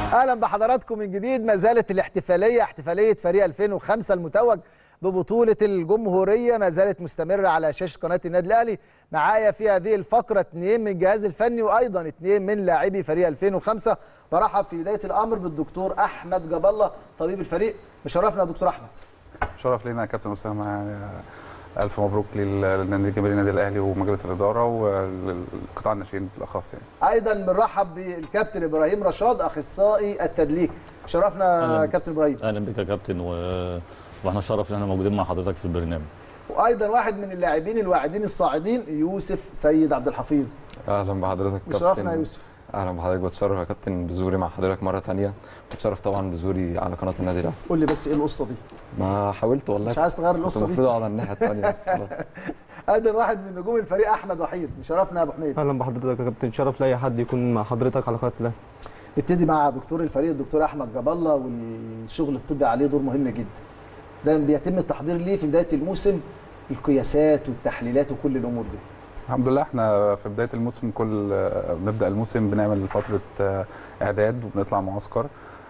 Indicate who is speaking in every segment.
Speaker 1: اهلا بحضراتكم من جديد ما زالت الاحتفاليه احتفاليه فريق 2005 المتوج ببطوله الجمهوريه ما زالت مستمره على شاشه قناه النادي الاهلي معايا في هذه الفقره اثنين من الجهاز الفني وايضا اثنين من لاعبي فريق 2005 برحب في بدايه الامر بالدكتور احمد جاب الله طبيب الفريق مشرفنا يا دكتور احمد
Speaker 2: شرف لينا يا كابتن اسامه يعني الف مبروك للنادي جماهير النادي الاهلي ومجلس الاداره والقطاع الناشئين بالاخص يعني
Speaker 1: ايضا بنرحب بالكابتن ابراهيم رشاد اخصائي التدليك شرفنا
Speaker 3: أهلاً.
Speaker 1: كابتن ابراهيم
Speaker 3: اهلا بك يا كابتن و... واحنا شرف ان احنا موجودين مع حضرتك في البرنامج
Speaker 1: وايضا واحد من اللاعبين الواعدين الصاعدين يوسف سيد عبد الحفيظ
Speaker 4: اهلا بحضرتك
Speaker 1: مشرفنا يا يوسف
Speaker 4: اهلا بحضرتك بتشرف يا كابتن بزوري مع حضرتك مره تانية بتشرف طبعا بزوري على قناه النادي الاهلي
Speaker 1: قول لي بس ايه القصه دي
Speaker 4: ما حاولت والله
Speaker 1: مش عايز تغير
Speaker 4: كنت
Speaker 1: القصه دي
Speaker 4: المفروض اقعد على الناحيه الثانيه بس خلاص
Speaker 1: ايضا واحد من نجوم الفريق احمد وحيد مشرفنا يا ابو حميد
Speaker 5: اهلا بحضرتك يا كابتن شرف لاي حد يكون مع حضرتك على قناه الاهلي
Speaker 1: نبتدي مع دكتور الفريق الدكتور احمد جاب الله والشغل الطبي عليه دور مهم جدا ده بيتم التحضير ليه في بدايه الموسم القياسات والتحليلات وكل الامور دي
Speaker 2: الحمد لله احنا في بدايه الموسم كل بنبدا الموسم بنعمل فتره اعداد وبنطلع معسكر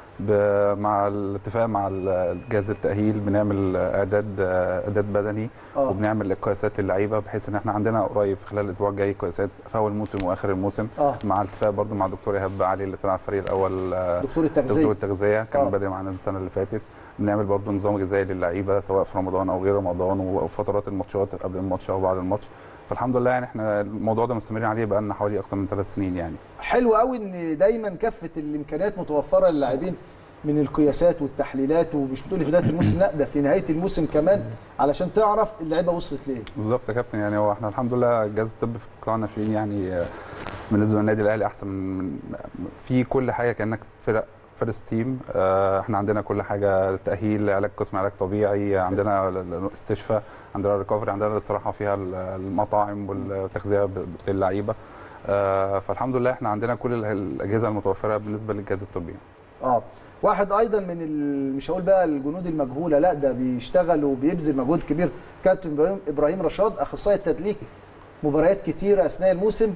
Speaker 2: ب- مع الاتفاق مع الجهاز التاهيل بنعمل اعداد اعداد بدني
Speaker 1: اه
Speaker 2: وبنعمل قياسات للعيبه بحيث ان احنا عندنا قريب في خلال الاسبوع الجاي قياسات في اول الموسم واخر الموسم
Speaker 1: اه
Speaker 2: مع الاتفاق برضو مع دكتور ايهاب علي اللي طلع الفريق الاول آه،
Speaker 1: دكتور
Speaker 2: دكتور
Speaker 1: التغذيه
Speaker 2: التغذيه كان
Speaker 1: آه.
Speaker 2: بادئ معانا السنه اللي فاتت بنعمل برضو نظام غذائي للعيبه سواء في رمضان او غير رمضان وفترات الماتشات قبل الماتش او بعد الماتش فالحمد لله يعني احنا الموضوع ده مستمرين عليه بقى لنا حوالي اكتر من ثلاث سنين يعني
Speaker 1: حلو قوي ان دايما كافه الامكانيات متوفره للاعبين من القياسات والتحليلات ومش بتقولي في بدايه الموسم لا ده في نهايه الموسم كمان علشان تعرف اللعيبه وصلت لايه
Speaker 2: بالظبط يا كابتن يعني هو احنا الحمد لله الجهاز الطبي في قطاع الناشئين يعني آه، بالنسبه للنادي الاهلي احسن من من- في كل حاجه كانك فرق فيرست تيم احنا عندنا كل حاجه تاهيل علاج قسم علاج طبيعي عندنا ال- ال- استشفاء عندنا ريكفري عندنا الاستراحه فيها ال- المطاعم والتغذيه ب- للعيبه آه، فالحمد لله احنا عندنا كل ال- الاجهزه المتوفره بالنسبه للجهاز الطبي
Speaker 1: اه واحد ايضا من ال... مش هقول بقى الجنود المجهوله لا ده بيشتغل وبيبذل مجهود كبير كابتن إبراهيم- ابراهيم رشاد اخصائي التدليك مباريات كتيره اثناء الموسم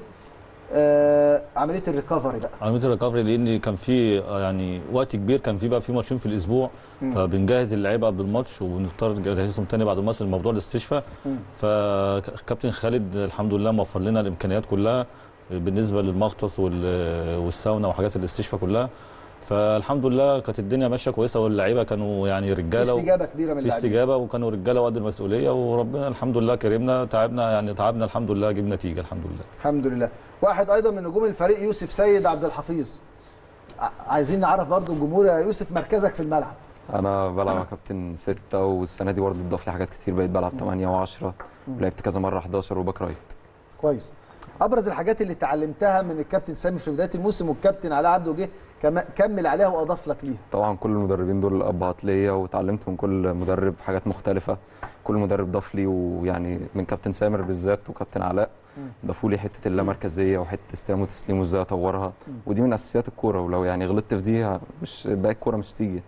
Speaker 1: آه عمليه الريكفري بقى
Speaker 3: عمليه الريكفري لان كان في آه، يعني وقت كبير كان في بقى في ماتشين في الاسبوع
Speaker 1: مم.
Speaker 3: فبنجهز اللعيبه قبل الماتش وبنضطر نجهزهم تاني بعد الماتش الموضوع الاستشفاء
Speaker 1: مم.
Speaker 3: فكابتن خالد الحمد لله موفر لنا الامكانيات كلها بالنسبه للمغطس وال- والساونا وحاجات الاستشفاء كلها فالحمد لله كانت الدنيا ماشيه كويسه واللعيبه كانوا يعني
Speaker 1: في
Speaker 3: رجاله و-
Speaker 1: استجابه كبيره من
Speaker 3: في
Speaker 1: اللاعبين
Speaker 3: استجابه وكانوا رجاله وقد المسؤوليه وربنا الحمد لله كرمنا تعبنا يعني تعبنا الحمد لله جبنا نتيجه الحمد لله
Speaker 1: الحمد لله واحد ايضا من نجوم الفريق يوسف سيد عبد الحفيظ ع- عايزين نعرف برضو الجمهور يا يوسف مركزك في الملعب
Speaker 4: انا بلعب مع كابتن ستة والسنه دي برضه اتضاف لي حاجات كتير بقيت بلعب 8 و10 ولعبت كذا مره 11 وباك رايت
Speaker 1: كويس ابرز الحاجات اللي اتعلمتها من الكابتن سامي في بدايه الموسم والكابتن علاء عبده جه كما- كمل عليها واضاف لك ليها
Speaker 4: طبعا كل المدربين دول ابهات ليا وتعلمت من كل مدرب حاجات مختلفه كل مدرب ضاف لي ويعني من كابتن سامر بالذات وكابتن علاء
Speaker 1: مم.
Speaker 4: ضافوا لي حته اللامركزيه وحته استلام وتسليم وازاي اطورها ودي من اساسيات الكوره ولو يعني غلطت في دي مش باقي الكوره مش تيجي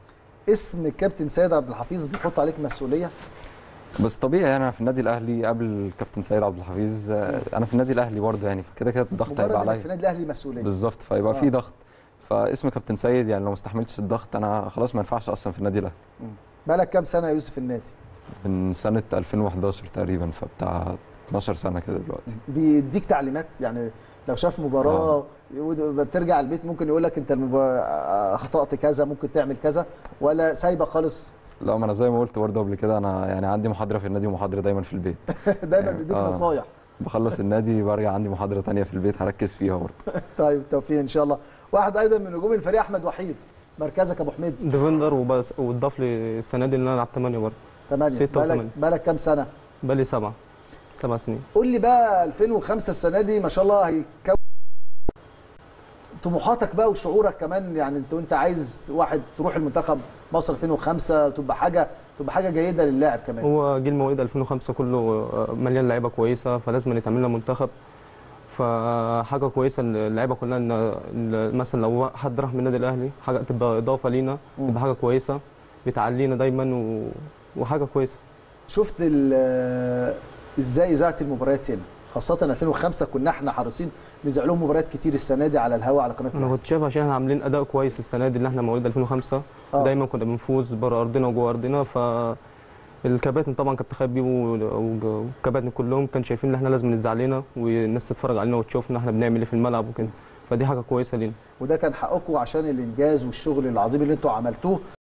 Speaker 1: اسم الكابتن سيد عبد الحفيظ بيحط عليك مسؤوليه
Speaker 4: بس طبيعي يعني انا في النادي الاهلي قبل الكابتن سيد عبد الحفيظ آه، انا في النادي الاهلي برضه يعني فكده كده الضغط
Speaker 1: مجرد
Speaker 4: هيبقى
Speaker 1: انك في
Speaker 4: عليا
Speaker 1: النادي الاهلي مسؤوليه
Speaker 4: بالظبط فيبقى
Speaker 1: آه.
Speaker 4: في ضغط فاسم كابتن سيد يعني لو ما استحملتش الضغط انا خلاص ما ينفعش اصلا في النادي الاهلي
Speaker 1: بقالك كام سنه يا يوسف في النادي
Speaker 4: من سنه 2011 تقريبا فبتاع 12 سنه كده دلوقتي
Speaker 1: بيديك تعليمات يعني لو شاف مباراه يقول- ترجع البيت ممكن يقول لك انت المب... اخطات كذا ممكن تعمل كذا ولا سايبه خالص
Speaker 4: لا ما انا زي ما قلت برضه قبل كده انا يعني عندي محاضره في النادي ومحاضره دايما في البيت
Speaker 1: دايما بيديك
Speaker 4: آه.
Speaker 1: نصايح
Speaker 4: بخلص النادي برجع عندي محاضره تانية في البيت هركز فيها برضه
Speaker 1: طيب توفيق ان شاء الله واحد ايضا من نجوم الفريق احمد وحيد مركزك يا ابو حميد
Speaker 5: ديفندر وبس واتضاف لي السنه دي ان انا العب 8 برضه
Speaker 1: 8
Speaker 5: ستة
Speaker 1: بالك
Speaker 5: وثمانية.
Speaker 1: بالك كام سنه
Speaker 5: بقالي سبعه سبع سنين
Speaker 1: قول لي بقى 2005 السنه دي ما شاء الله هيكون طموحاتك بقى وشعورك كمان يعني انت وانت عايز واحد تروح المنتخب مصر 2005 تبقى حاجه تبقى حاجه جيده للاعب كمان
Speaker 5: هو جيل مواليد 2005 كله آه، مليان لعيبه كويسه فلازم يتعمل لنا منتخب فحاجه كويسه ان اللعيبه كلها ان إن مثلا لو حد راح من النادي الاهلي حاجه تبقى اضافه لينا
Speaker 1: مم.
Speaker 5: تبقى حاجه كويسه بتعلينا دايما و... وحاجه كويسه
Speaker 1: شفت ال- ازاي اذاعه المباريات هنا خاصه 2005 كنا احنا حريصين نذيع لهم مباريات كتير السنه دي على الهواء على قناه
Speaker 5: انا
Speaker 1: الأهلي.
Speaker 5: كنت شايف عشان احنا عاملين اداء كويس السنه دي اللي احنا مواليد 2005
Speaker 1: آه.
Speaker 5: دايما كنا بنفوز بره ارضنا وجوه ارضنا ف الكباتن طبعا كابتن خالد بيبو وج- والكباتن كلهم كانوا شايفين ان احنا لازم نزعل علينا والناس تتفرج علينا وتشوفنا احنا بنعمل ايه في الملعب وكده فدي حاجه كويسه لينا
Speaker 1: وده كان حقكم عشان الانجاز والشغل العظيم اللي انتوا عملتوه